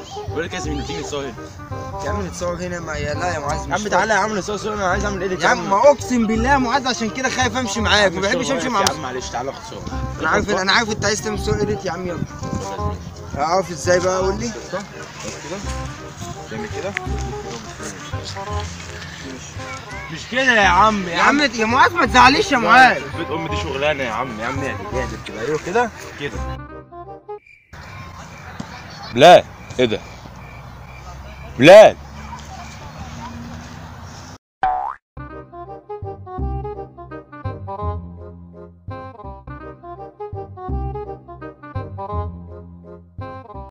بقول لك يا زميلي تيجي نتصور هنا يا عم نتصور هنا ما يا لا يا معاذ يا عم تعالى يا عم نتصور صورة انا عايز اعمل ايديت يا عم ما اقسم بالله يا معاذ عشان كده خايف امشي معاك ما بحبش امشي مع يا عم معلش تعالى خد صورة انا عارف انا عارف انت عايز تعمل صور ايديت يا عم يلا اعرف ازاي بقى قول لي تعمل كده مش كده يا عم يا عم يا معاذ ما تزعليش يا معاذ بيت امي دي شغلانه يا عم يا عم اعدل اعدل كده ايوه كده كده بلال ايه ده بلال